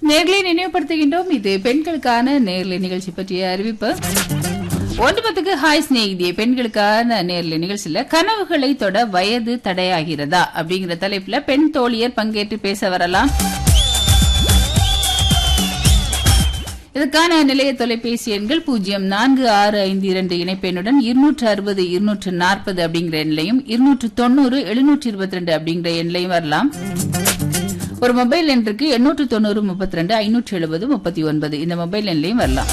நேர்களை நினைவுபடுத்துகின்றோம் இது பெண்களுக்கான நேர்லை நிகழ்ச்சி பற்றிய அறிவிப்பு ஒன்று பத்துக்கு ஹாய் ஸ்நேகிதியே பெண்களுக்கான நேர்லை நிகழ்ச்சியில கனவுகளை தொட வயது தடையாகிறதா அப்படிங்கிற தலைப்புல பெண் தோழியர் பங்கேற்று பேச வரலாம் இதற்கான நிலைய தொலைபேசி எண்கள் பூஜ்ஜியம் நான்கு ஆறு ஐந்து இரண்டு இணைப்பெண்ணுடன் இருநூற்று அறுபது இருநூற்று நாற்பது அப்படிங்கிற எண்லையும் இருநூற்று தொண்ணூறு எழுநூற்று இருபத்தி ரெண்டு அப்படிங்கிற எண்லையும் வரலாம் ஒரு மொபைல் எண் இருக்கு எண்ணூற்று தொண்ணூறு முப்பத்தி ரெண்டு ஐநூற்று எழுபது முப்பத்தி ஒன்பது இந்த மொபைல் எண்லையும் வரலாம்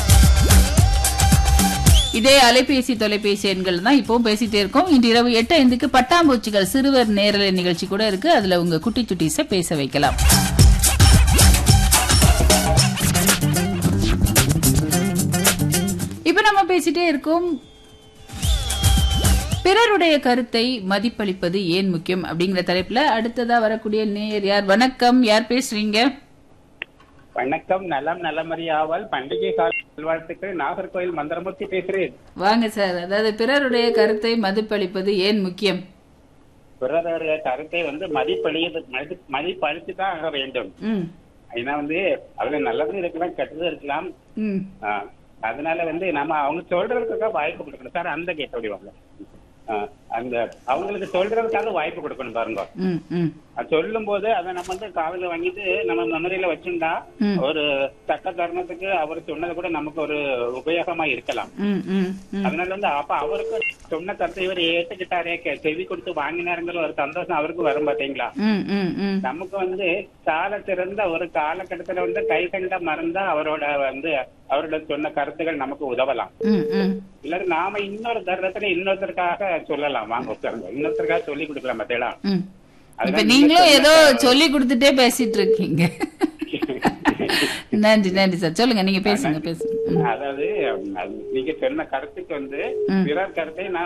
இதே அலைபேசி தொலைபேசி எண்கள் தான் இப்பவும் பேசிட்டே இருக்கோம் இன்று இரவு எட்டு ஐந்துக்கு பட்டாம்பூச்சிகள் சிறுவர் நேரலை நிகழ்ச்சி கூட இருக்கு அதுல உங்க குட்டி சுட்டீஸ பேச வைக்கலாம் இப்ப நம்ம பேசிட்டே இருக்கோம் பிறருடைய கருத்தை மதிப்பளிப்பது ஏன் முக்கியம் அப்படிங்கிற தலைப்புல அடுத்ததா வரக்கூடிய நேயர் யார் வணக்கம் யார் பேசுறீங்க வணக்கம் நலம் நலமறியாவல் பண்டிகை கால நல்வாழ்த்துக்கள் நாகர்கோயில் மந்திரமூர்த்தி பேசுறேன் வாங்க சார் அதாவது பிறருடைய கருத்தை மதிப்பளிப்பது ஏன் முக்கியம் பிறருடைய கருத்தை வந்து மதிப்பளியது மதி மதிப்பளித்து தான் ஆக வேண்டும் ம் ஏன்னா வந்து அதுல நல்லதும் இருக்கலாம் கெட்டதும் இருக்கலாம் ம் ஆ, அதனால வந்து நம்ம அவங்க சொல்றதுக்காக வாய்ப்பு கொடுக்கணும் சார் அந்த கேட்டோடி வாங்க ஆ, அந்த அவங்களுக்கு சொல்றதுக்காக வாய்ப்பு கொடுக்கணும் பாருங்க ம் ம் அது சொல்லும் போது அதை நம்ம வந்து காதுல வாங்கிட்டு நம்ம மெமரியில வச்சிருந்தா ம். ஒரு தக்க தருணத்துக்கு அவர் சொன்னது கூட நமக்கு ஒரு உபயோகமா இருக்கலாம் ம் ம் ம் அதனால வந்து அப்ப அவருக்கு சொன்ன கருத்தை இவர் ஏத்துக்கிட்டாரே கே- செவி கொடுத்து வாங்கினாருங்கிற ஒரு சந்தோஷம் அவருக்கு வரும் பாத்தீங்களா ம் ம் ம் நமக்கு வந்து சால சிறந்த ஒரு காலகட்டத்துல வந்து கை கண்ட மறந்தா அவரோட வந்து அவரோட சொன்ன கருத்துகள் நமக்கு உதவலாம் ம் ம் இல்ல நாம இன்னொரு தருணத்துல இன்னொருத்தருக்காக சொல்லலாம் வாங்க உட்காருங்க இன்னொருத்தருக்காக சொல்லி கொடுக்கலாம் பார்த்தீங்களா ம். இப்ப அதனால நீங்களும் நீங்க ஏதோ சொன்ன சொல்லி கொடுத்துட்டே பேசிட்டு இருக்கீங்க நன்றி நன்றி சார் சொல்லுங்க நீங்க பேசுங்க பேசுங்க ம். அதாவது அது நீங்க சொன்ன கருத்துக்கு வந்து ம். பிறர் கருத்தை நான்